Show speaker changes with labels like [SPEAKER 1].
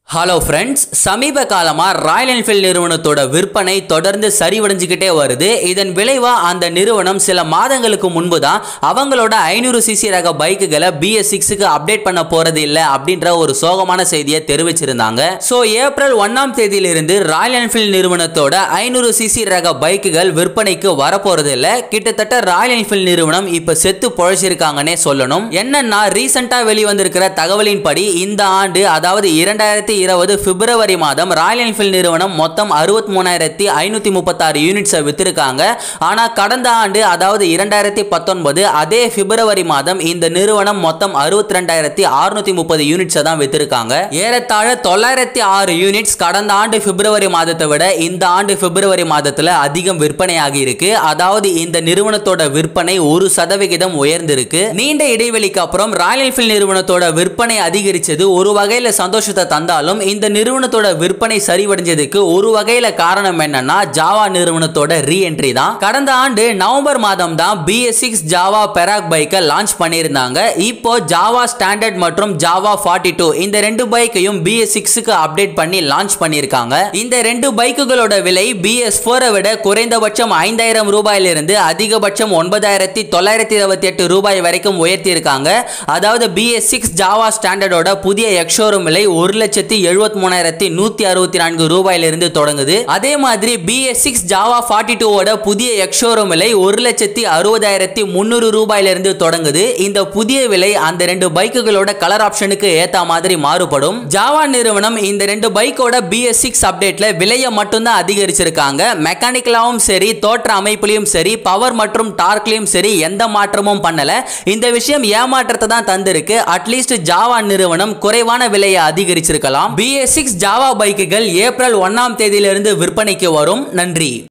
[SPEAKER 1] hello friends சமீப காலமாக Royal Enfield நிறுவனத்தோட விற்பனை தொடர்ந்து சரிவடைஞ்சுக்கிட்டே வருது இதன் விளைவாக அந்த நிறுவனம் சில மாதங்களுக்கு முன்பு தான் அவங்களோட ஐநூறு சிசி ரக பைக்குகளை பிஎஸ் சிக்ஸுக்கு அப்டேட் பண்ண போறது இல்லை அப்படின்ற ஒரு சோகமான செய்தியை தெரிவிச்சிருந்தாங்க ஸோ ஏப்ரல் ஒன்னாம் தேதியிலிருந்து ராயல் என்ஃபீல்ட் நிறுவனத்தோட ஐநூறு சிசி ரக பைக்குகள் விற்பனைக்கு வரப்போறது இல்லை கிட்டத்தட்ட ராயல் என்ஃபீல்ட் நிறுவனம் இப்போ செத்து பொழைச்சிருக்காங்கன்னே சொல்லணும் என்னன்னா ரீசெண்டாக வெளிவந்திருக்கிற தகவலின்படி இந்த ஆண்டு அதாவது இரண்டாயிரத்தி இருபது பிப்ரவரி மாதம் ராயல் என்ஃபீல்ட் நிறுவனம் மொத்தம் அறுபத்தி மூணாயிரத்தி ஐநூற்றி முப்பத்தாறு யூனிட்ஸை வித்திருக்காங்க ஆனால் கடந்த ஆண்டு அதாவது இரண்டாயிரத்தி பத்தொன்பது அதே பிப்ரவரி மாதம் இந்த நிறுவனம் மொத்தம் அறுபத்தி ரெண்டாயிரத்தி அறுநூத்தி முப்பது யூனிட்ஸை தான் வித்திருக்காங்க ஏறத்தாழ தொள்ளாயிரத்தி ஆறு யூனிட்ஸ் கடந்த ஆண்டு பிப்ரவரி மாதத்தை விட இந்த ஆண்டு பிப்ரவரி மாதத்தில் அதிகம் விற்பனையாகி இருக்கு அதாவது இந்த நிறுவனத்தோட விற்பனை ஒரு சதவிகிதம் உயர்ந்திருக்கு நீண்ட இடைவெளிக்கு அப்புறம் ராயல் என்ஃபீல்ட் நிறுவனத்தோட விற்பனை அதிகரிச்சது ஒரு வகையில் சந்தோஷத்தை தந்தாலும் இந்த நிறுவனத்தோட விற்பனை சரிவடைஞ்சதுக்கு ஒரு வகையில காரணம் என்னன்னா ஜாவா நிறுவனத்தோட ரீஎன்ட்ரி தான் கடந்த ஆண்டு நவம்பர் மாதம் தான் பிஎஸ் சிக்ஸ் ஜாவா பெராக் பைக்கை லான்ச் பண்ணியிருந்தாங்க இப்போ ஜாவா ஸ்டாண்டர்ட் மற்றும் ஜாவா ஃபார்ட்டி டூ இந்த ரெண்டு பைக்கையும் பிஎஸ் சிக்ஸுக்கு அப்டேட் பண்ணி லான்ச் பண்ணியிருக்காங்க இந்த ரெண்டு பைக்குகளோட விலை பிஎஸ் ஃபோரை விட குறைந்தபட்சம் ஐந்தாயிரம் ரூபாயிலிருந்து அதிகபட்சம் ஒன்பதாயிரத்தி தொள்ளாயிரத்தி இருபத்தி எட்டு ரூபாய் வரைக்கும் உயர்த்தியிருக்காங்க அதாவது பிஎஸ் சிக்ஸ் ஜாவா ஸ்டாண்டர்டோட புதிய எக்ஷோரூம் விலை ஒரு லட்சத்தி எழுபத்தி மூணாயிரத்தி நூத்தி அறுபத்தி நான்கு ரூபாயிலிருந்து தொடங்குது அதே மாதிரி பிஎஸ் சிக்ஸ் ஜாவா ஃபார்ட்டி டூவோட புதிய எக்ஷோரூம் விலை ஒரு லட்சத்தி அறுபதாயிரத்தி முந்நூறு ரூபாயிலிருந்து தொடங்குது இந்த புதிய விலை அந்த ரெண்டு பைக்குகளோட கலர் ஆப்ஷனுக்கு ஏத்த மாதிரி மாறுபடும் ஜாவா நிறுவனம் இந்த ரெண்டு பைக்கோட பிஎஸ் சிக்ஸ் அப்டேட்ல விலையை மட்டும்தான் அதிகரிச்சிருக்காங்க மெக்கானிக்கலாவும் சரி தோற்ற அமைப்புலையும் சரி பவர் மற்றும் டார்க்லையும் சரி எந்த மாற்றமும் பண்ணல இந்த விஷயம் ஏமாற்றத்தை தான் தந்திருக்கு அட்லீஸ்ட் ஜாவா நிறுவனம் குறைவான விலையை அதிகரிச்சிருக்கலாம் பிஎஸ் சிக்ஸ் ஜாவா பைக்குகள் ஏப்ரல் ஒன்னாம் தேதியிலிருந்து விற்பனைக்கு வரும் நன்றி